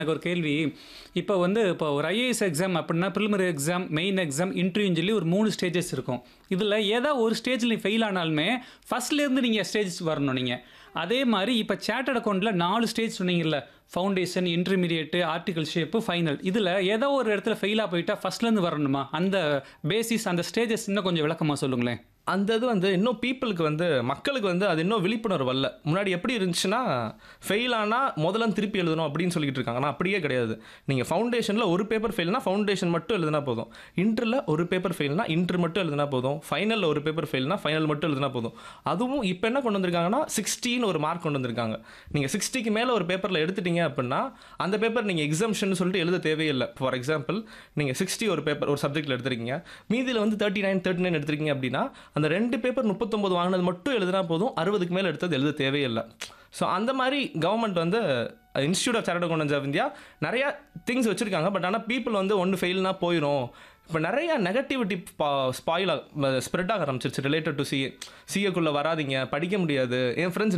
எனக்கு ஒரு கேள்வி இப்போ வந்து இப்போ ஒரு ஐஏஎஸ் எக்ஸாம் அப்படின்னா ப்ரிலிமினரி எக்ஸாம் மெயின் எக்ஸாம் இன்டர்வியூன்னு சொல்லி ஒரு மூணு ஸ்டேஜஸ் இருக்கும் இதில் ஏதோ ஒரு ஸ்டேஜில் ஃபெயில் ஆனாலுமே ஃபஸ்ட்லேருந்து நீங்கள் ஸ்டேஜ் வரணும் நீங்கள் அதே மாதிரி இப்போ சேட்டட் அக்கௌண்ட்டில் நாலு ஸ்டேஜ் சொன்னீங்கல்ல foundation intermediate articleship final இதில் ஏதோ ஒரு இடத்துல ஃபெயிலாக போயிட்டா ஃபஸ்ட்லேருந்து வரணுமா அந்த பேசிஸ் அந்த ஸ்டேஜஸ் இன்னும் கொஞ்சம் விளக்கமாக சொல்லுங்களேன் அந்த இது வந்து இன்னும் பீப்புளுக்கு வந்து மக்களுக்கு வந்து அது இன்னும் விழிப்புணர்வு வரல முன்னாடி எப்படி இருந்துச்சுன்னா ஃபெயில் ஆனால் முதல்ல திருப்பி எழுதணும் அப்படின்னு சொல்லிட்டு இருக்காங்க ஆனால் அப்படியே கிடையாது நீங்கள் ஃபவுண்டேஷனில் ஒரு பேப்பர் ஃபெயில்னா ஃபவுண்டேஷன் மட்டும் எழுதினா போதும் இன்டரில் ஒரு பேப்பர் ஃபெயில்னா இன்டர் மட்டும் எழுதினா போதும் ஃபைனலில் ஒரு பேப்பர் ஃபெயில்னா ஃபைனல் மட்டும் எழுதினா போதும் அதுவும் இப்போ என்ன கொண்டு வந்திருக்காங்கன்னா சிக்ஸ்டின்னு ஒரு மார்க் கொண்டு வந்திருக்காங்க நீங்கள் சிக்ஸ்டிக்கு மேலே ஒரு பேப்பரில் எடுத்துட்டீங்க அப்படின்னா அந்த பேப்பர் நீங்கள் எக்ஸாம்ஷன் சொல்லிட்டு எழுத தேவையில்லை ஃபார் எக்ஸாம்பிள் நீங்கள் சிக்ஸ்டி ஒரு பேப்பர் ஒரு சப்ஜெக்ட்டில் எடுத்துருக்கீங்க மீதியில் வந்து தேர்ட்டி நைன் தேர்ட்டி நைன் எடுத்துருக்கீங்க அப்படின்னா அந்த ரெண்டு பேப்பர் முப்பத்தொம்போது வாங்கினது மட்டும் எழுதினா போதும் அறுபதுக்கு மேலே எடுத்தது எழுத தேவையில்லை ஸோ அந்த மாதிரி கவர்மெண்ட் வந்து institute of chartered accountants of India நிறையா திங்ஸ் வச்சுருக்காங்க பட் ஆனால் பீப்புள் வந்து ஒன்று ஃபெயில்னா போயிடும் இப்போ நிறைய நெகட்டிவிட்டி ஸ்பாயில் ஸ்ப்ரெட் ஆக ஆரம்பிச்சிருச்சு ரிலேட்டட் டு சிஏ சிஏக்குள்ளே வராதிங்க படிக்க முடியாது என் ஃப்ரெண்ட்ஸ்